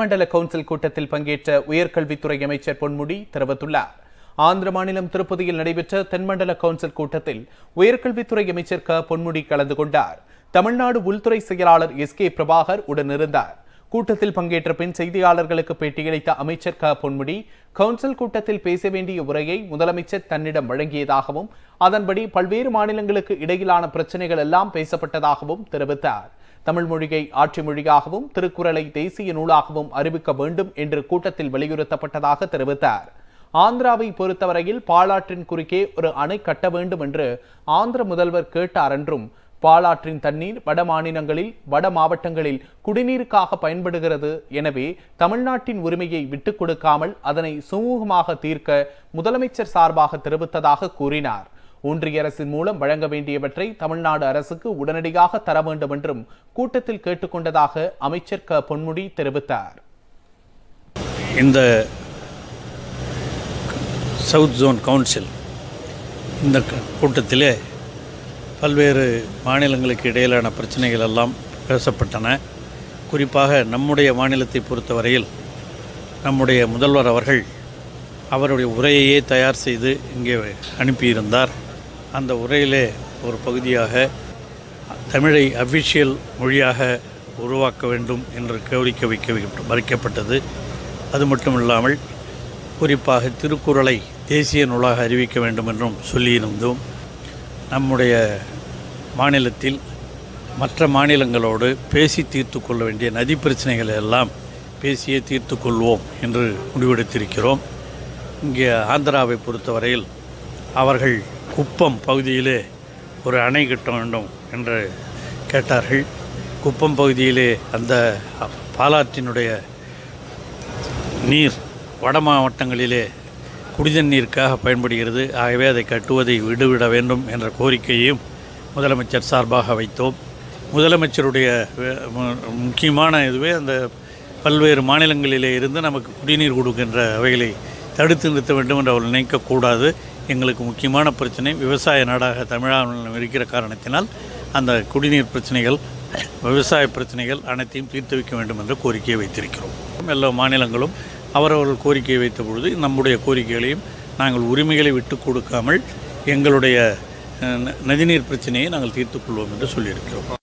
தென்மண்டல கவுன்சில் கூட்டத்தில் பங்கேற்ற உயர்கல்வித்துறை அமைச்சர் பொன்முடி தெரிவித்துள்ளார் ஆந்திர மாநிலம் திருப்பதியில் நடைபெற்ற தென்மண்டல கவுன்சில் கூட்டத்தில் உயர்கல்வித்துறை அமைச்சர் க பொன்முடி கலந்து கொண்டார் தமிழ்நாடு உள்துறை செயலாளர் எஸ் கே பிரபாகர் உடனிருந்தார் கூட்டத்தில் பங்கேற்ற பின் செய்தியாளர்களுக்கு பேட்டியளித்த அமைச்சர் க பொன்முடி கவுன்சில் கூட்டத்தில் பேச வேண்டிய உரையை முதலமைச்சர் தன்னிடம் வழங்கியதாகவும் அதன்படி பல்வேறு மாநிலங்களுக்கு இடையிலான பிரச்சனைகள் எல்லாம் பேசப்பட்டதாகவும் தெரிவித்தார் தமிழ் மொழியை ஆட்சி மொழியாகவும் திருக்குறளை தேசிய நூலாகவும் அறிவிக்க வேண்டும் என்று கூட்டத்தில் வலியுறுத்தப்பட்டதாக தெரிவித்தார் ஆந்திராவை பொறுத்தவரையில் பாலாற்றின் குறுக்கே ஒரு அணை கட்ட வேண்டும் என்று ஆந்திர முதல்வர் கேட்டார் என்றும் பாலாற்றின் தண்ணீர் வட மாநிலங்களில் வட மாவட்டங்களில் குடிநீருக்காக பயன்படுகிறது எனவே தமிழ்நாட்டின் உரிமையை விட்டுக் கொடுக்காமல் அதனை சுமூகமாக தீர்க்க முதலமைச்சர் சார்பாக தெரிவித்ததாக கூறினார் ஒன்றிய அரசின் மூலம் வழங்க வேண்டியவற்றை தமிழ்நாடு அரசுக்கு உடனடியாக தர வேண்டும் என்றும் கூட்டத்தில் கேட்டுக்கொண்டதாக அமைச்சர் க பொன்முடி தெரிவித்தார் இந்த சவுத் ஜோன் கவுன்சில் இந்த க- கூட்டத்திலே பல்வேறு மாநிலங்களுக்கு இடையிலான பிரச்சனைகள் எல்லாம் பேசப்பட்டன குறிப்பாக நம்முடைய மாநிலத்தை பொறுத்தவரையில் நம்முடைய முதல்வர் அவர்கள் அவருடைய உரையையே தயார் செய்து இங்கே அனுப்பியிருந்தார் அந்த உரையிலே ஒரு பகுதியாக தமிழை அஃபிஷியல் மொழியாக உருவாக்க வேண்டும் என்று கோரிக்கை வைக்க வைக்கப்பட்டது அது மட்டும் இல்லாமல் குறிப்பாக திருக்குறளை தேசிய நூலாக அறிவிக்க வேண்டும் என்றும் சொல்லியிருந்தோம் நம்முடைய மாநிலத்தில் மற்ற மாநிலங்களோடு பேசி தீர்த்து கொள்ள வேண்டிய நதி பிரச்சனைகளை எல்லாம் பேசியே தீர்த்து கொள்வோம் என்று முடிவெடுத்திருக்கிறோம் இங்கே ஆந்திராவை பொறுத்தவரையில் அவர்கள் குப்பம் பகுதியிலே ஒரு அணை கட்ட வேண்டும் என்று கேட்டார்கள் குப்பம் பகுதியிலே அந்த பாலாற்றினுடைய நீர் வட மாவட்டங்களிலே குடிதண்ணீருக்காக பயன்படுகிறது ஆகவே அதை கட்டுவதை விடுவிட வேண்டும் என்ற கோரிக்கையையும் முதலமைச்சர் சார்பாக வைத்தோம் முதலமைச்சருடைய வே- மு- முக்கியமான இதுவே அந்த பல்வேறு மாநிலங்களிலே இருந்து நமக்கு குடிநீர் கொடுக்கின்ற அவைகளை தடுத்து நிறுத்த வேண்டும் என்று அவர்கள் நினைக்கக்கூடாது எங்களுக்கு முக்கியமான பிரச்சனை விவசாய நாடாக தமிழ்நாடு இருக்கிற காரணத்தினால் அந்த குடிநீர் பிரச்சனைகள் விவசாய பிரச்சனைகள் அனைத்தையும் தீர்த்து வைக்க வேண்டும் என்ற கோரிக்கையை வைத்திருக்கிறோம் எல்லா மாநிலங்களும் அவரவர்கள் கோரிக்கையை வைத்த பொழுது நம்முடைய கோரிக்கைகளையும் நாங்கள் உரிமைகளை விட்டு கொடுக்காமல் எங்களுடைய அஹ், ந- நதிநீர் பிரச்சனையை நாங்கள் தீர்த்துக் கொள்வோம் என்று சொல்லியிருக்கிறோம்